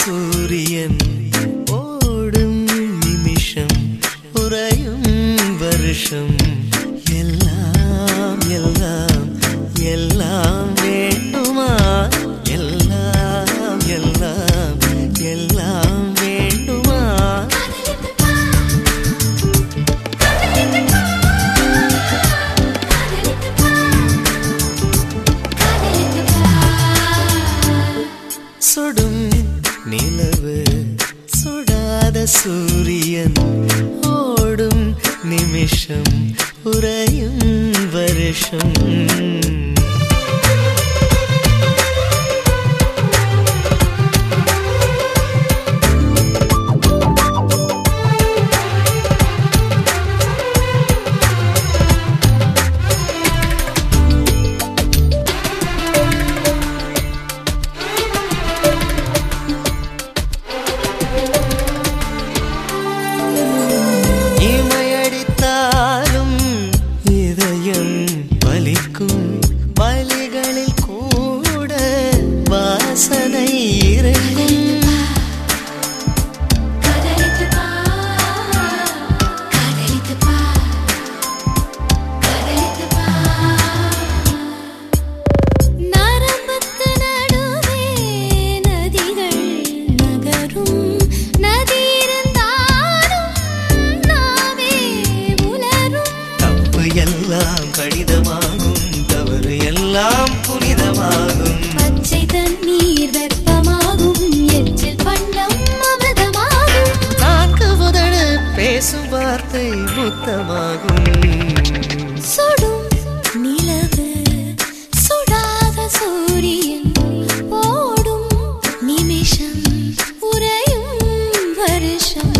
சூரியன் ஓடும் நிமிஷம் உறையும் வருஷம் எல்லாம் எல்லாம் எல்லாம் வேண்டுமா எல்லாம் எல்லாம் எல்லாம் வேண்டுமா சுடும் நிலவு சுடாத சூரியன் ஓடும் நிமிஷம் உறையும் வருஷம் இமையடித்தாலும் இதயம் வலிக்கும் வலிகளில் கூட வாசனை இறங்கும் நரம்புக்கு நடுவே நதிகள் நகரும் நதி இருந்தாலும் நாவே உலரும் தப்பு எல்லாம் கடிதமாகும் தவறு எல்லாம் புனிதமாகும் பச்சை தண்ணீர் வெப்பமாகும் எச்சில் பண்டம் அமிர்தமாகும் நான்கு முதடு பேசும் வார்த்தை முத்தமாகும் சுடும் நிலவு சுடாத சூரியன் ஓடும் நிமிஷம் உறையும் வருஷம்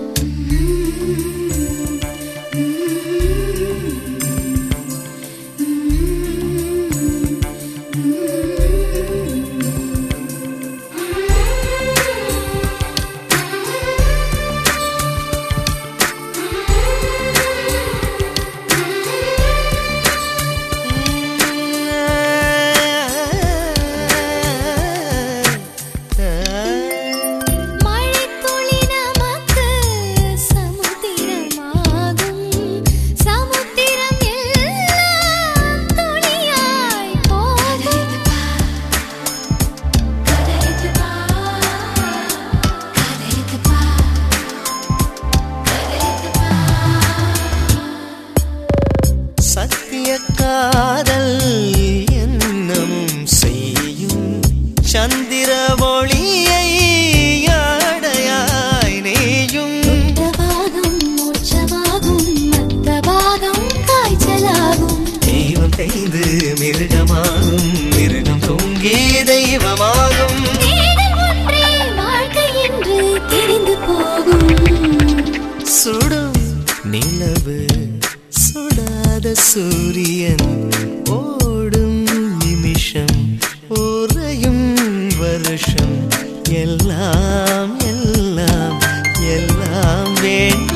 மழைத்துளி நமக்கு சமுத்திரமாகும் சமுத்திரம் எல்லாம் துளியாய் போகும் சத்திய காதல் என்னமும் செய்யும் சந்திர ஒளியை ஆடையாய் நெய்யும் பாகம் மோட்சமாகும் மத்த பாகம் காய்ச்சலாகும் தெய்வம் தெய்து மிருகமாகும் மிருகம் தொங்கி தெய்வமாகும் தேடல் ஒன்றே வாழ்க்கை என்று தெரிந்து போகும் சுடும் நிலவு சுடாத சூரியன் ஓடும் நிமிஷம் உறையும் வருஷம் எல்லாம் எல்லாம் எல்லாம் வேண்டும்